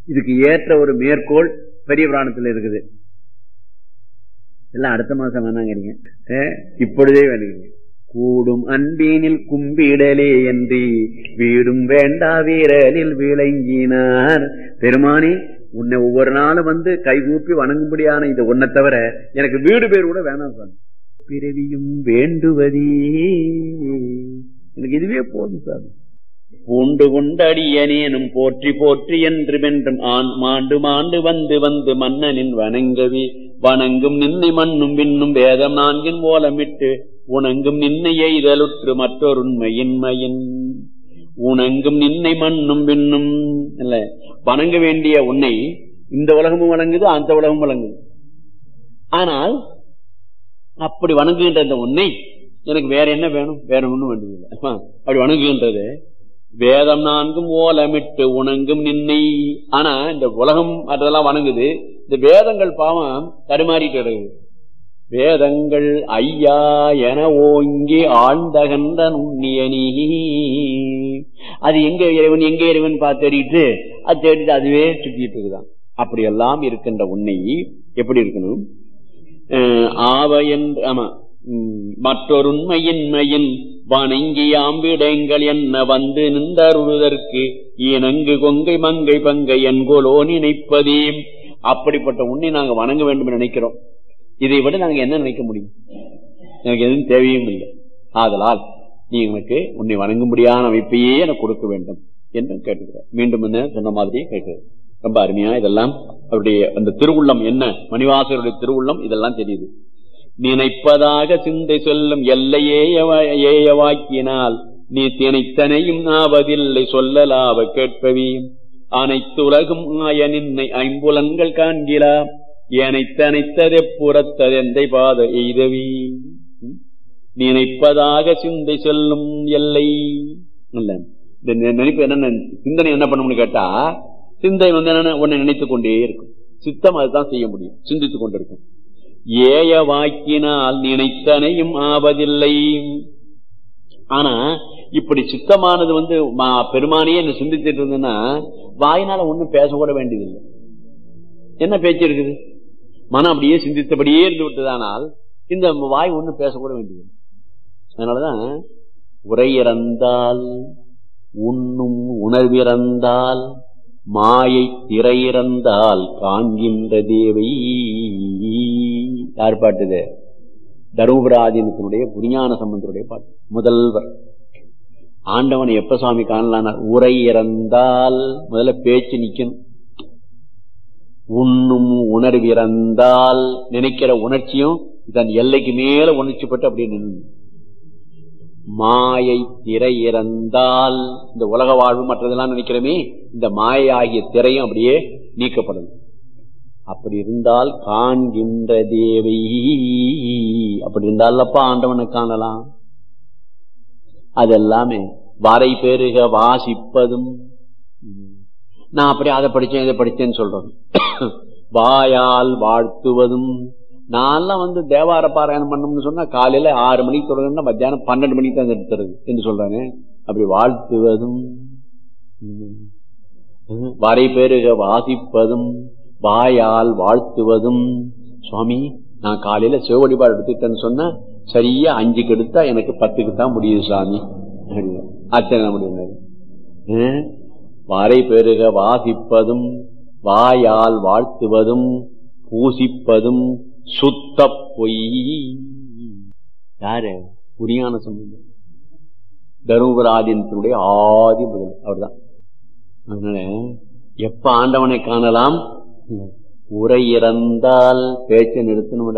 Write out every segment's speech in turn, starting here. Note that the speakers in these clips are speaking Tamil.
இதுக்கு ஏற்ற ஒரு மேற்கோள் பெரிய புராணத்தில் இருக்குது எல்லாம் அடுத்த மாசம் வேணாங்கிறீங்க அஹ், இப்பொழுதே வேணுங்க கூடும் அன்பீனில் கும்பிடலே என்று வீடும் வேண்டா வீரலில் விளங்கினார் பெருமானி உன்னை ஒவ்வொரு நாளும் வந்து கைகூப்பி வணங்கும்படியான இந்த ஒன்னை தவிர எனக்கு வீடு பேர் கூட வேணாம் சார் பிறவியும் வேண்டுவதே எனக்கு இதுவே போதும் சார் பூண்டு கொண்டடியனேனும் போற்றி போற்றி என்று வென்றும் ஆண் மாண்டு மாண்டு வந்து வந்து மன்னனின் வணங்கவே வணங்கும் நின்னை மண்ணும் விண்ணும் வேதம் நான்கின் ஓலமிட்டு உணங்கும் நின்னை எய்தலுற்று மற்றொருண்மையின்மையின் உணங்கும் நின்னை மண்ணும் விண்ணும் இல்ல வணங்க வேண்டிய உன்னை இந்த உலகமும் வணங்குது அந்த உலகமும் வணங்குது ஆனால் அப்படி வணங்குகின்ற இந்த உன்னை எனக்கு வேற என்ன வேணும் வேற ஒண்ணும் வேண்டியதில்லை அப்படி வணங்குகின்றது வேதம் நான்கும் ஓலமிட்டு உணங்கும் நின்னை ஆனா இந்த உலகம் அதெல்லாம் வணங்குது இந்த வேதங்கள் பாவம் தடுமாறிட்டு இருக்குது வேதங்கள் ஐயா என ஓங்கி ஆழ்ந்தகன்ற நுண்ணியனி அது எங்க இறைவன் எங்க இறைவன் பார்த்து தேடிட்டு அது தேடிட்டு அதுவே சுத்திட்டு இருக்குதான் அப்படியெல்லாம் இருக்கின்ற உன்னை எப்படி இருக்கணும் அஹ் ஆவ என்று ஆமா உம், மற்றொருண்மையின்மையின் வணங்கி ஆம்பிடங்கள் என்ன வந்து நின்றருவதற்கு இணங்கு கொங்கை மங்கை பங்கை என்கொலோ நினைப்பதே அப்படிப்பட்ட உன்னை நாங்க வணங்க வேண்டும் என்று நினைக்கிறோம் இதை விட நாங்க என்ன நினைக்க முடியும் எனக்கு எதுவும் தேவையும் இல்லை ஆதலால் நீ எனக்கு உன்னை வணங்கும்படியான அமைப்பையே எனக்கு கொடுக்க வேண்டும் என்று கேட்டுக்கிறேன் மீண்டும் என்ன சொன்ன மாதிரியே கேட்கிறேன் ரொம்ப அருமையா இதெல்லாம் அவருடைய அந்த திருவுள்ளம் என்ன மணிவாசருடைய திருவுள்ளம் இதெல்லாம் தெரியுது நினைப்பதாக சிந்தை சொல்லும் எல்லையே ஏயவாக்கினால் நீ தினைத்தனையும் ஆவதில்லை சொல்லலாவ கேட்பவி அனைத்து உலகும் ஆய நின்னை ஐம்புலன்கள் காண்கிலா ஏனைத்தனைத்ததெ புறத்ததெந்தை பாத எய்தவி நினைப்பதாக சிந்தை செல்லும் எல்லை இல்ல இந்த நி- நினைப்பு என்ன சிந்தனை என்ன பண்ணும்னு கேட்டா சிந்தை வந்து என்ன உன்னை நினைத்துக் கொண்டே இருக்கும் சித்தம் அதுதான் செய்ய முடியும் சிந்தித்துக் கொண்டிருக்கும் ஏய வாக்கினால் நினைத்தனையும் ஆவதில்லை ஆனா இப்படி சித்தமானது வந்து மா- பெருமானையே என்ன சிந்தித்துட்டு இருந்ததுன்னா வாயினால ஒண்ணும் பேசக்கூட வேண்டியதில்லை என்ன பேச்சு இருக்குது மனம் அப்படியே சிந்தித்தபடியே இருந்து விட்டதானால் இந்த வாய் ஒண்ணும் பேசக்கூட வேண்டியது அதனாலதான் உரை இறந்தால் உண்ணும் உணர்விறந்தால் மாயை திரை இறந்தால் காண்கின்ற தேவை யார் பாட்டுது தருமபுராதீனத்தினுடைய புரிஞான சம்பந்தருடைய பாட்டு முதல்வர் ஆண்டவனை எப்ப சுவாமி காணலானார் உரை இறந்தால் முதல்ல பேச்சு நிக்கணும் உண்ணும் உணர்விறந்தால் நினைக்கிற உணர்ச்சியும் தன் எல்லைக்கு மேல உணர்ச்சிப்பட்டு அப்படியே நின்று மாயை திரை இறந்தால் இந்த உலக வாழ்வு மற்றதெல்லாம் நினைக்கிறோமே இந்த மாயை ஆகிய திரையும் அப்படியே நீக்கப்படும் அப்படி இருந்தால் காண்கின்ற தேவை அப்படி இருந்தாலப்பா ஆண்டவனை காணலாம் அதெல்லாமே வரை பெருக வாசிப்பதும் நான் அப்படி அதை படிச்சேன் இதை படிச்சேன்னு சொல்றோம் வாயால் வாழ்த்துவதும் நான்லாம் வந்து தேவார பாராயணம் பண்ணணும்னு சொன்னா காலையில ஆறு மணிக்கு தொடங்கினா மத்தியானம் பன்னெண்டு மணிக்கு தான் எடுத்துறது என்று சொல்றாங்க அப்படி வாழ்த்துவதும் உம், வரை பெருக வாசிப்பதும் வாயால் வாழ்த்துவதும் சுவாமி நான் காலையில சிவ வழிபாடு எடுத்துட்டேன்னு சொன்னா சரியா அஞ்சுக்கு எடுத்தா எனக்கு பத்துக்கு தான் முடியுது சாமி அப்படின்னா. ஆச்சரியம் முடியாது வரை பெருக வாசிப்பதும் வாயால் வாழ்த்துவதும் பூசிப்பதும் சுத்த பொய் யாரு புரியான சம்பந்தம் தருமபுராதீனத்தினுடைய ஆதி முதல் அவர்தான் அதனால எப்ப ஆண்டவனை காணலாம் உரை இறந்தால் பேச்சை நிறுத்தணும்ட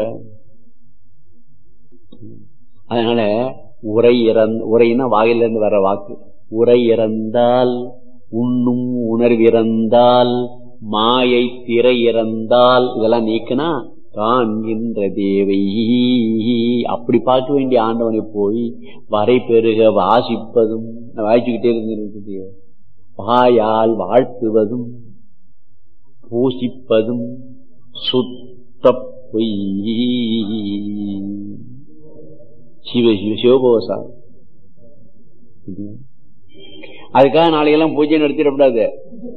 அதனால உரை இறந் உரைன்னா வாயிலிருந்து வர வாக்கு உரை இறந்தால் உண்ணும் உணர்விறந்தால் மாயை திரை இறந்தால் இதெல்லாம் நீக்கினா காண்கின்ற தேவை அப்படி பார்க்க வேண்டிய ஆண்டவனை போய் வரை பெருக வாசிப்பதும் நான் வாசிச்சுக்கிட்டே இருந்து வாயால் வாழ்த்துவதும் பூசிப்பதும் சுத்த பொய் சிவ சிவ சிவபோசா அதுக்காக நாளைக்கெல்லாம் பூஜை நடத்திடக்கூடாது